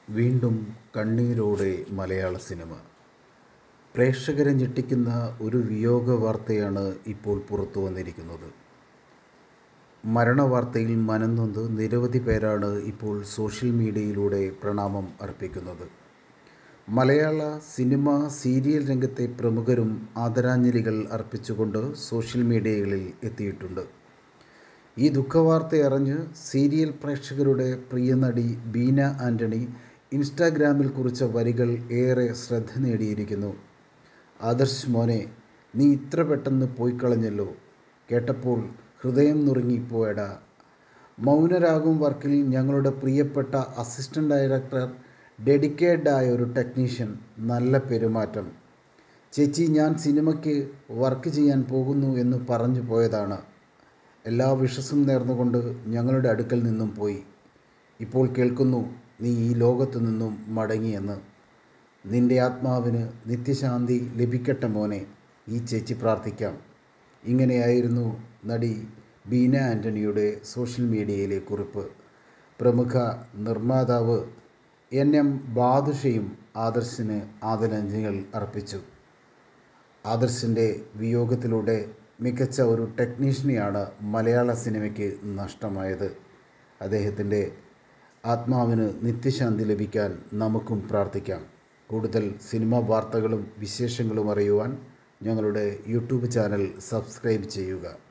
വീണ്ടും കണ്ണീരോടെ മലയാള സിനിമ പ്രേക്ഷകരെ ഞെട്ടിക്കുന്ന ഒരു വിയോഗ വാർത്തയാണ് ഇപ്പോൾ പുറത്തു വന്നിരിക്കുന്നത് മരണവാർത്തയിൽ മനംനൊന്ത് നിരവധി പേരാണ് ഇപ്പോൾ സോഷ്യൽ മീഡിയയിലൂടെ പ്രണാമം അർപ്പിക്കുന്നത് മലയാള സിനിമ സീരിയൽ രംഗത്തെ പ്രമുഖരും ആദരാഞ്ജലികൾ അർപ്പിച്ചുകൊണ്ട് സോഷ്യൽ മീഡിയകളിൽ എത്തിയിട്ടുണ്ട് ഈ ദുഃഖവാർത്ത അറിഞ്ഞ് സീരിയൽ പ്രേക്ഷകരുടെ പ്രിയ നടി ബീന ആൻ്റണി ഇൻസ്റ്റാഗ്രാമിൽ കുറിച്ച വരികൾ ഏറെ ശ്രദ്ധ നേടിയിരിക്കുന്നു ആദർശ് മോനെ നീ ഇത്ര പെട്ടെന്ന് പോയി കളഞ്ഞല്ലോ കേട്ടപ്പോൾ ഹൃദയം നുറുങ്ങിപ്പോയടാ മൗനരാഗം വർക്കിൽ ഞങ്ങളുടെ പ്രിയപ്പെട്ട അസിസ്റ്റൻ്റ് ഡയറക്ടർ ഡെഡിക്കേറ്റഡ് ആയ ഒരു ടെക്നീഷ്യൻ നല്ല പെരുമാറ്റം ചേച്ചി ഞാൻ സിനിമയ്ക്ക് വർക്ക് ചെയ്യാൻ പോകുന്നു എന്ന് പറഞ്ഞു പോയതാണ് എല്ലാ വിഷസും നേർന്നുകൊണ്ട് ഞങ്ങളുടെ അടുക്കൽ നിന്നും പോയി ഇപ്പോൾ കേൾക്കുന്നു നീ ഈ ലോകത്തു നിന്നും മടങ്ങിയെന്ന് നിന്റെ ആത്മാവിന് നിത്യശാന്തി ലഭിക്കട്ടെ മോനെ ഈ ചേച്ചി പ്രാർത്ഥിക്കാം ഇങ്ങനെയായിരുന്നു നടി ബീന ആൻ്റണിയുടെ സോഷ്യൽ മീഡിയയിലെ കുറിപ്പ് പ്രമുഖ നിർമ്മാതാവ് എൻ എം ബാദുഷയും ആദർശിന് ആദരാഞ്ജലികൾ അർപ്പിച്ചു ആദർശിൻ്റെ വിയോഗത്തിലൂടെ മികച്ച ഒരു ടെക്നീഷ്യനെയാണ് മലയാള സിനിമയ്ക്ക് നഷ്ടമായത് അദ്ദേഹത്തിൻ്റെ ആത്മാവിന് നിത്യശാന്തി ലഭിക്കാൻ നമുക്കും പ്രാർത്ഥിക്കാം കൂടുതൽ സിനിമാ വാർത്തകളും വിശേഷങ്ങളും അറിയുവാൻ ഞങ്ങളുടെ യൂട്യൂബ് ചാനൽ സബ്സ്ക്രൈബ് ചെയ്യുക